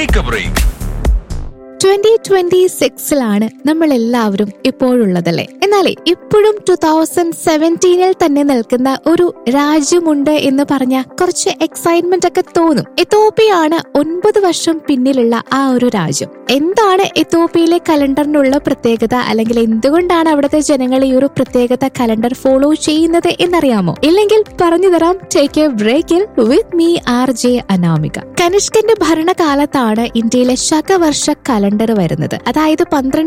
take a break twenty twenty സിക്സിലാണ് നമ്മൾ എല്ലാവരും ഇപ്പോഴുള്ളതല്ലേ എന്നാലേ ഇപ്പോഴും ടു തൗസൻഡ് സെവൻറ്റീനിൽ തന്നെ നിൽക്കുന്ന ഒരു രാജ്യമുണ്ട് എന്ന് പറഞ്ഞ കുറച്ച് എക്സൈറ്റ്മെന്റ് ഒക്കെ തോന്നും എത്തോപ്പിയാണ് ഒൻപത് വർഷം പിന്നിലുള്ള ആ ഒരു രാജ്യം എന്താണ് എത്തോപ്പിയയിലെ കലണ്ടറിനുള്ള പ്രത്യേകത അല്ലെങ്കിൽ എന്തുകൊണ്ടാണ് അവിടുത്തെ ജനങ്ങൾ ഈ ഒരു പ്രത്യേകത കലണ്ടർ ഫോളോ ചെയ്യുന്നത് എന്നറിയാമോ ഇല്ലെങ്കിൽ പറഞ്ഞു തരാം ടേക്ക് എ ബ്രേക്കിൽ with me R J Anamika കനിഷ്കന്റെ ഭരണകാലത്താണ് ഇന്ത്യയിലെ ശകവർഷ കലണ്ടർ വരുന്നത് അതായത് പന്ത്രണ്ട്